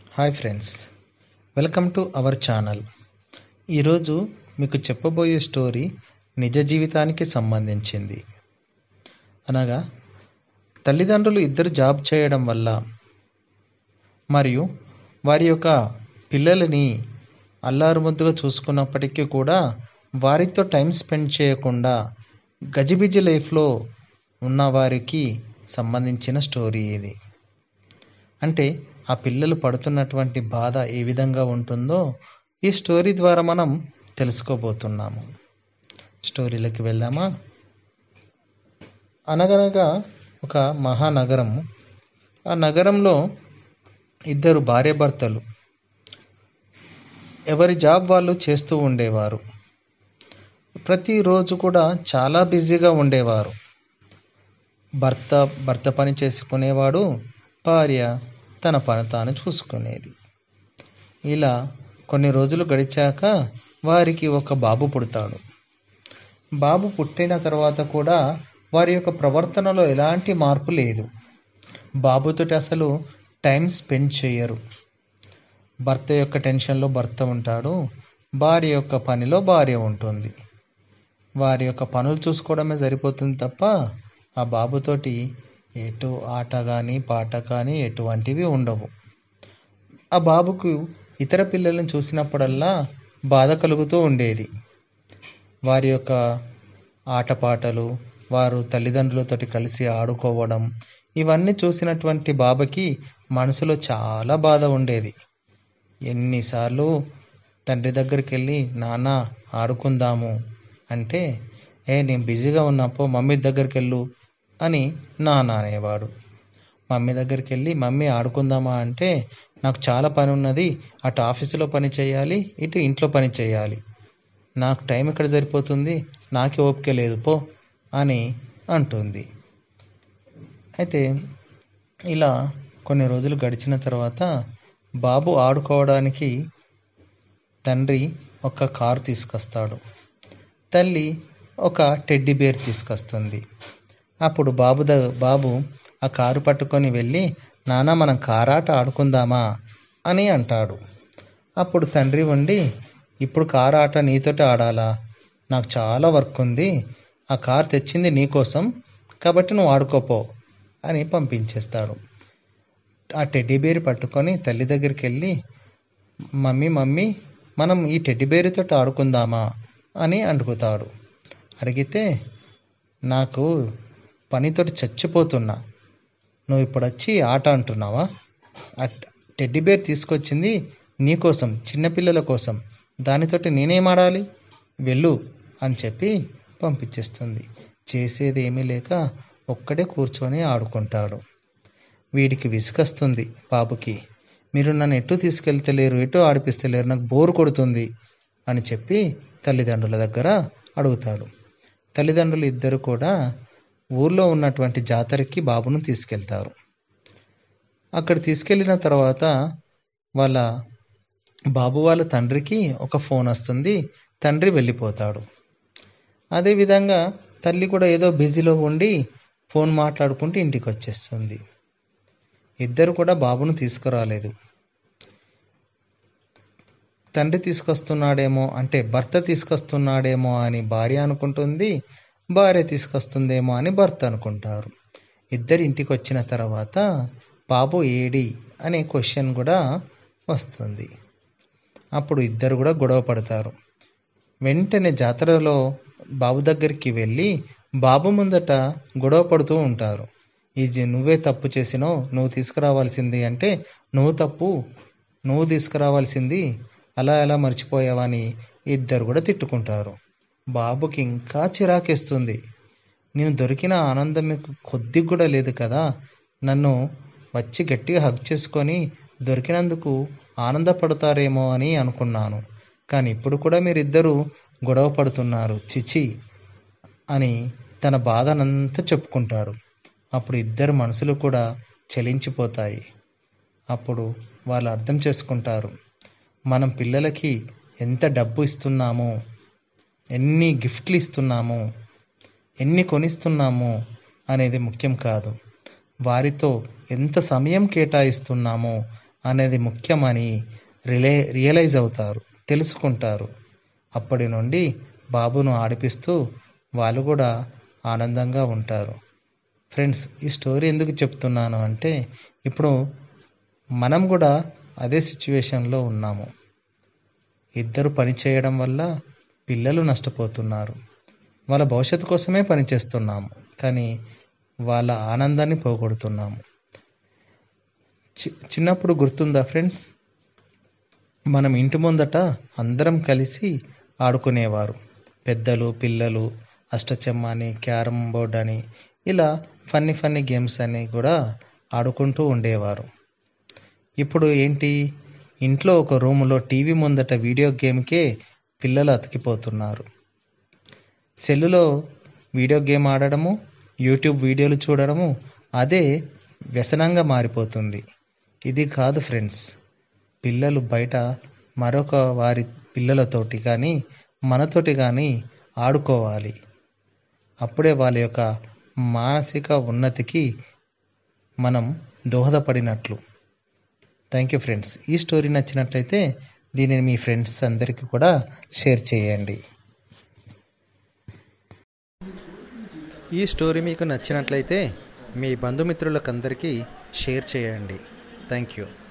hi friends welcome to our channel ఈరోజు మీకు చెప్పబోయే స్టోరీ నిజ జీవితానికి సంబంధించింది అనగా తల్లిదండ్రులు ఇద్దరు జాబ్ చేయడం వల్ల మరియు వారి యొక్క పిల్లలని అల్లారు ముద్దుగా చూసుకున్నప్పటికీ కూడా వారితో టైం స్పెండ్ చేయకుండా గజిబిజి లైఫ్లో ఉన్న వారికి సంబంధించిన స్టోరీ ఇది అంటే ఆ పిల్లలు పడుతున్నటువంటి బాధ ఏ విధంగా ఉంటుందో ఈ స్టోరీ ద్వారా మనం తెలుసుకోబోతున్నాము స్టోరీలోకి వెళ్దామా అనగనగా ఒక మహానగరము ఆ నగరంలో ఇద్దరు భార్యాభర్తలు ఎవరి జాబ్ వాళ్ళు చేస్తూ ఉండేవారు ప్రతిరోజు కూడా చాలా బిజీగా ఉండేవారు భర్త భర్త పని చేసుకునేవాడు భార్య తన పని తాను చూసుకునేది ఇలా కొన్ని రోజులు గడిచాక వారికి ఒక బాబు పుడతాడు బాబు పుట్టిన తర్వాత కూడా వారి యొక్క ప్రవర్తనలో ఎలాంటి మార్పు లేదు బాబుతోటి అసలు టైం స్పెండ్ చేయరు భర్త యొక్క టెన్షన్లో భర్త ఉంటాడు భార్య యొక్క పనిలో భార్య ఉంటుంది వారి యొక్క పనులు చూసుకోవడమే సరిపోతుంది తప్ప ఆ బాబుతోటి ఎటు ఆట కానీ పాట కానీ ఎటువంటివి ఉండవు ఆ బాబుకు ఇతర పిల్లల్ని చూసినప్పుడల్లా బాధ కలుగుతూ ఉండేది వారి యొక్క ఆటపాటలు వారు తల్లిదండ్రులతోటి కలిసి ఆడుకోవడం ఇవన్నీ చూసినటువంటి బాబకి మనసులో చాలా బాధ ఉండేది ఎన్నిసార్లు తండ్రి దగ్గరికి వెళ్ళి నాన్న ఆడుకుందాము అంటే ఏ నేను బిజీగా ఉన్నప్పుడు మమ్మీ దగ్గరికి వెళ్ళు అని నాన్న అనేవాడు మమ్మీ దగ్గరికి వెళ్ళి మమ్మీ ఆడుకుందామా అంటే నాకు చాలా పని ఉన్నది అటు ఆఫీసులో పని చేయాలి ఇటు ఇంట్లో పని చేయాలి నాకు టైం ఎక్కడ సరిపోతుంది నాకే ఓపిక లేదు పో అని అంటుంది అయితే ఇలా కొన్ని రోజులు గడిచిన తర్వాత బాబు ఆడుకోవడానికి తండ్రి ఒక కారు తీసుకొస్తాడు తల్లి ఒక టెడ్డీ బేర్ తీసుకొస్తుంది అప్పుడు బాబు ద బాబు ఆ కారు పట్టుకొని వెళ్ళి నాన్న మనం కారాట ఆడుకుందామా అని అంటాడు అప్పుడు తండ్రి ఉండి ఇప్పుడు కారు ఆట నీతోటి ఆడాలా నాకు చాలా వర్క్ ఉంది ఆ కారు తెచ్చింది నీకోసం కాబట్టి నువ్వు ఆడుకోపో అని పంపించేస్తాడు ఆ టెడ్డీ బేర్ పట్టుకొని తల్లి దగ్గరికి వెళ్ళి మమ్మీ మమ్మీ మనం ఈ టెడ్డీ బేరుతో ఆడుకుందామా అని అడుగుతాడు అడిగితే నాకు పనితోటి చచ్చిపోతున్నా నువ్వు ఇప్పుడు వచ్చి ఆట అంటున్నావా ఆ టెడ్డీ బేర్ తీసుకొచ్చింది నీకోసం చిన్నపిల్లల కోసం దానితోటి నేనేం ఆడాలి వెళ్ళు అని చెప్పి పంపించేస్తుంది చేసేది ఏమీ లేక ఒక్కడే కూర్చొని ఆడుకుంటాడు వీడికి విసుకొస్తుంది బాబుకి మీరు నన్ను ఎటు తీసుకెళ్తలేరు ఎటు ఆడిపిస్తలేరు నాకు బోరు కొడుతుంది అని చెప్పి తల్లిదండ్రుల దగ్గర అడుగుతాడు తల్లిదండ్రులు ఇద్దరు కూడా ఊర్లో ఉన్నటువంటి జాతరకి బాబును తీసుకెళ్తారు అక్కడ తీసుకెళ్ళిన తర్వాత వాళ్ళ బాబు వాళ్ళ తండ్రికి ఒక ఫోన్ వస్తుంది తండ్రి వెళ్ళిపోతాడు అదేవిధంగా తల్లి కూడా ఏదో బిజీలో ఉండి ఫోన్ మాట్లాడుకుంటూ ఇంటికి వచ్చేస్తుంది ఇద్దరు కూడా బాబును తీసుకురాలేదు తండ్రి తీసుకొస్తున్నాడేమో అంటే భర్త తీసుకొస్తున్నాడేమో అని భార్య అనుకుంటుంది భార్య తీసుకొస్తుందేమో అని భర్త అనుకుంటారు ఇద్దరు ఇంటికి వచ్చిన తర్వాత బాబు ఏడి అనే క్వశ్చన్ కూడా వస్తుంది అప్పుడు ఇద్దరు కూడా గొడవ పడతారు వెంటనే జాతరలో బాబు దగ్గరికి వెళ్ళి బాబు ముందట గొడవ పడుతూ ఉంటారు ఇది నువ్వే తప్పు చేసినావు నువ్వు తీసుకురావాల్సింది అంటే నువ్వు తప్పు నువ్వు తీసుకురావాల్సింది అలా ఎలా మర్చిపోయావని ఇద్దరు కూడా తిట్టుకుంటారు బాబుకి ఇంకా చిరాకేస్తుంది నేను దొరికిన ఆనందం మీకు కొద్దిగా కూడా లేదు కదా నన్ను వచ్చి గట్టిగా హగ్ చేసుకొని దొరికినందుకు ఆనందపడతారేమో అని అనుకున్నాను కానీ ఇప్పుడు కూడా మీరిద్దరూ గొడవ పడుతున్నారు చిచి అని తన బాధనంతా చెప్పుకుంటాడు అప్పుడు ఇద్దరు మనసులు కూడా చలించిపోతాయి అప్పుడు వాళ్ళు అర్థం చేసుకుంటారు మనం పిల్లలకి ఎంత డబ్బు ఇస్తున్నామో ఎన్ని గిఫ్ట్లు ఇస్తున్నామో ఎన్ని కొనిస్తున్నామో అనేది ముఖ్యం కాదు వారితో ఎంత సమయం కేటాయిస్తున్నామో అనేది ముఖ్యమని రిలే రియలైజ్ అవుతారు తెలుసుకుంటారు అప్పటి నుండి బాబును ఆడిపిస్తూ వాళ్ళు కూడా ఆనందంగా ఉంటారు ఫ్రెండ్స్ ఈ స్టోరీ ఎందుకు చెప్తున్నాను అంటే ఇప్పుడు మనం కూడా అదే సిచ్యువేషన్లో ఉన్నాము ఇద్దరు పని చేయడం వల్ల పిల్లలు నష్టపోతున్నారు వాళ్ళ భవిష్యత్తు కోసమే పనిచేస్తున్నాము కానీ వాళ్ళ ఆనందాన్ని పోగొడుతున్నాము చి చిన్నప్పుడు గుర్తుందా ఫ్రెండ్స్ మనం ఇంటి ముందట అందరం కలిసి ఆడుకునేవారు పెద్దలు పిల్లలు అష్టచెమ్మ అని క్యారమ్ బోర్డ్ అని ఇలా ఫన్నీ ఫన్నీ గేమ్స్ అని కూడా ఆడుకుంటూ ఉండేవారు ఇప్పుడు ఏంటి ఇంట్లో ఒక రూములో టీవీ ముందట వీడియో గేమ్కే పిల్లలు అతికిపోతున్నారు సెల్లులో వీడియో గేమ్ ఆడడము యూట్యూబ్ వీడియోలు చూడడము అదే వ్యసనంగా మారిపోతుంది ఇది కాదు ఫ్రెండ్స్ పిల్లలు బయట మరొక వారి పిల్లలతోటి కానీ మనతోటి కానీ ఆడుకోవాలి అప్పుడే వాళ్ళ యొక్క మానసిక ఉన్నతికి మనం దోహదపడినట్లు థ్యాంక్ యూ ఫ్రెండ్స్ ఈ స్టోరీ నచ్చినట్లయితే దీనిని మీ ఫ్రెండ్స్ అందరికీ కూడా షేర్ చేయండి ఈ స్టోరీ మీకు నచ్చినట్లయితే మీ బంధుమిత్రులకందరికీ షేర్ చేయండి థ్యాంక్ యూ